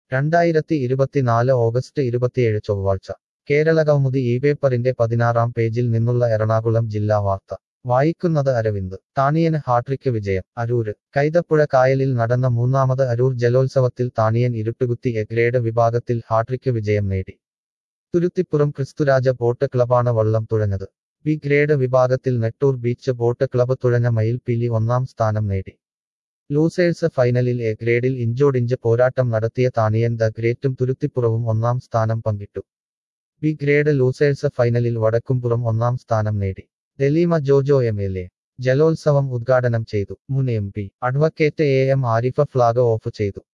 രണ്ടായിരത്തി ഇരുപത്തിനാല് ഓഗസ്റ്റ് ഇരുപത്തിയേഴ് ചൊവ്വാഴ്ച കേരളകൗമുദി ഈ പേപ്പറിന്റെ പതിനാറാം പേജിൽ നിന്നുള്ള എറണാകുളം ജില്ലാ വാർത്ത വായിക്കുന്നത് അരവിന്ദ് താണിയന് ഹാട്രിക്ക് വിജയം അരൂര് കൈതപ്പുഴ കായലിൽ നടന്ന മൂന്നാമത് അരൂർ ജലോത്സവത്തിൽ താണിയൻ ഇരുട്ടുകുത്തി എ ഗ്രേഡ് വിഭാഗത്തിൽ ഹാട്രിക്ക് വിജയം നേടി തുരുത്തിപ്പുറം ക്രിസ്തുരാജ ബോട്ട് ക്ലബാണ് വള്ളം തുഴഞ്ഞത് ബി ഗ്രേഡ് വിഭാഗത്തിൽ നെട്ടൂർ ബീച്ച് ബോട്ട് ക്ലബ് തുഴഞ്ഞ മയിൽപീലി ഒന്നാം സ്ഥാനം നേടി ലൂസേഴ്സ് ഫൈനലിൽ എ ഗ്രേഡിൽ ഇഞ്ചോടിഞ്ച് പോരാട്ടം നടത്തിയ താണിയൻ ദ ഗ്രേറ്റും തുരുത്തിപ്പുറവും ഒന്നാം സ്ഥാനം പങ്കിട്ടു ബി ഗ്രേഡ് ലൂസേഴ്സ് ഫൈനലിൽ വടക്കുംപുറം ഒന്നാം സ്ഥാനം നേടി Daleema Jojo M L A ജലോത്സവം ഉദ്ഘാടനം ചെയ്തു മുൻ M P advocate A M Arif flag off ചെയ്തു